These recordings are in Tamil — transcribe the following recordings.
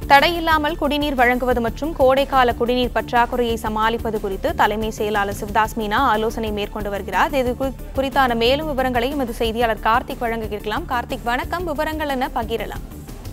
தடையில்லாமல் குடிநீர் வழங்குவது மற்றும் கோடைக்கால குடிநீர் பற்றாக்குறையை சமாளிப்பது குறித்து தலைமை செயலாளர் சிவதாஸ் மீனா ஆலோசனை மேற்கொண்டு வருகிறார் இது குறி- குறித்தான மேலும் விவரங்களை எமது செய்தியாளர் கார்த்திக் வழங்க கேட்கலாம் கார்த்திக் வணக்கம் விவரங்கள் என்ன பகிரலாம்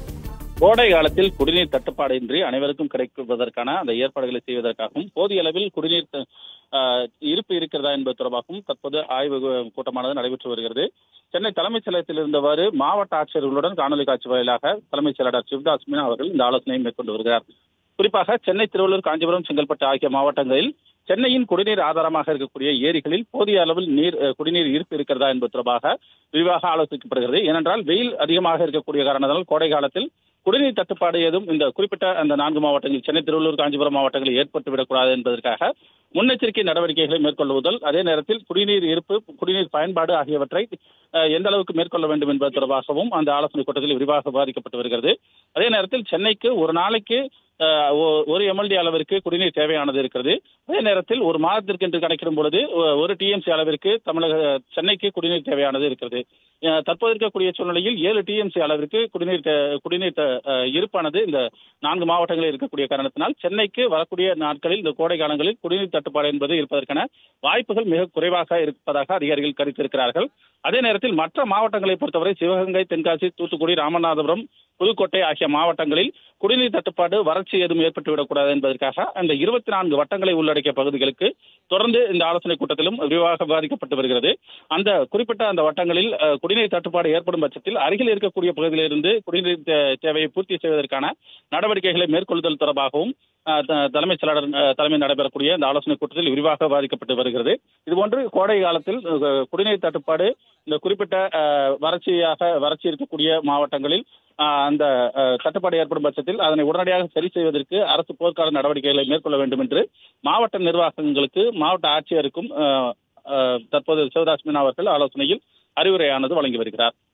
கோடை காலத்தில் குடிநீர் தட்டுப்பாடின்றி அனைவருக்கும் கிடைப்பதற்கான அந்த ஏற்பாடுகளை செய்வதற்காகவும் போதிய அளவில் குடிநீர் த- ஆஹ், இருப்பு இருக்கிறதா என்பது தொடர்பாகவும் தற்போது ஆய்வு கூட்டமானது நடைபெற்று வருகிறது சென்னை தலைமைச் செயலகத்தில் இருந்தவாறு மாவட்ட ஆட்சியர்களுடன் காணொலி காட்சி வாயிலாக தலைமைச் செயலாளர் சிவதாஸ் மீனா அவர்கள் இந்த ஆலோசனையை மேற்கொண்டு வருகிறார் குறிப்பாக சென்னை திருவள்ளூர் காஞ்சிபுரம் செங்கல்பட்டு ஆகிய மாவட்டங்களில் சென்னையின் குடிநீர் ஆதாரமாக இருக்கக்கூடிய ஏரிகளில் போதிய அளவில் நீர் அஹ், குடிநீர் இருப்பு இருக்கிறதா என்பது தொடர்பாக விரிவாக ஆலோசிக்கப்படுகிறது ஏனென்றால் வெயில் அதிகமாக இருக்கக்கூடிய காரணத்தால் கோடை காலத்தில் குடிநீர் தட்டுப்பாடு ஏதும் இந்த குறிப்பிட்ட அந்த நான்கு மாவட்டங்கள் சென்னை திருவள்ளூர் காஞ்சிபுரம் மாவட்டங்களில் ஏற்பட்டு விடக்கூடாது என்பதற்காக முன்னெச்சரிக்கை நடவடிக்கைகளை மேற்கொள்வதல் அதே நேரத்தில் குடிநீர் இருப்பு குடிநீர் பயன்பாடு ஆகியவற்றை அஹ், எந்த அளவுக்கு மேற்கொள்ள வேண்டும் என்பது தொடர்பாகவும் அந்த ஆலோசனை கூட்டத்தில் விரிவாக விவாதிக்கப்பட்டு வருகிறது அதே நேரத்தில் சென்னைக்கு ஒரு நாளைக்கு அஹ், ஒ- ஒரு எம்எல்டி அளவிற்கு குடிநீர் தேவையானது இருக்கிறது அதே நேரத்தில் ஒரு மாதத்திற்கு என்று கணக்கிடும் பொழுது ஒ- ஒரு டிஎம்சி அளவிற்கு தமிழக சென்னைக்கு குடிநீர் தேவையானது இருக்கிறது அஹ், தற்போது இருக்கக்கூடிய சூழ்நிலையில் ஏழு டிஎம்சி அளவிற்கு குடிநீர் தே- குடிநீர் த- அஹ், இருப்பானது இந்த நான்கு மாவட்டங்களில் இருக்கக்கூடிய காரணத்தினால் சென்னைக்கு வரக்கூடிய நாட்களில் இந்த கோடை காலங்களில் குடிநீர் தட்டுப்பாடு என்பது இருப்பதற்கான வாய்ப்புகள் மிக குறைவாக இருப்பதாக அதிகாரிகள் கருத்திருக்கிறார்கள் அதே நேரத்தில் மற்ற மாவட்டங்களை பொறுத்தவரை சிவகங்கை தென்காசி தூத்துக்குடி ராமநாதபுரம் புதுக்கோட்டை ஆகிய மாவட்டங்களில் குடிநீர் தட்டுப்பாடு வறட்சி எதுவும் ஏற்பட்டுவிடக்கூடாது என்பதற்காக அந்த இருபத்தி நான்கு வட்டங்களை உள்ளடக்கிய பகுதிகளுக்கு தொடர்ந்து இந்த ஆலோசனை கூட்டத்திலும் விரிவாக விவாதிக்கப்பட்டு வருகிறது அந்த குறிப்பிட்ட அந்த வட்டங்களில் அஹ், குடிநீர் தட்டுப்பாடு ஏற்படும் பட்சத்தில் அருகில் இருக்கக்கூடிய பகுதியிலிருந்து குடிநீர் தே- தேவையை பூர்த்தி செய்வதற்கான நடவடிக்கைகளை மேற்கொள்ளுதல் தொடர்பாகவும் அஹ், த- தலைமைச் செயலாளர் அஹ், தலைமையில் நடைபெறக்கூடிய இந்த ஆலோசனை கூட்டத்தில் விரிவாக விவாதிக்கப்பட்டு வருகிறது இதுபோன்று கோடை காலத்தில் அஹ், குடிநீர் தட்டுப்பாடு இந்த குறிப்பிட்ட அஹ், வறட்சியாக வறட்சி இருக்கக்கூடிய மாவட்டங்களில் அஹ், அந்த அஹ், தட்டுப்பாடு ஏற்படும் பட்சத்தில் அதனை உடனடியாக சரி செய்வதற்கு அரசு போர்க்கால நடவடிக்கைகளை மேற்கொள்ள வேண்டும் என்று மாவட்ட நிர்வாகங்களுக்கு மாவட்ட ஆட்சியருக்கும் அஹ், அஹ், தற்போது சிவதாஸ் மீனா அவர்கள் ஆலோசனையில் அறிவுரையானது வழங்கி வருகிறார்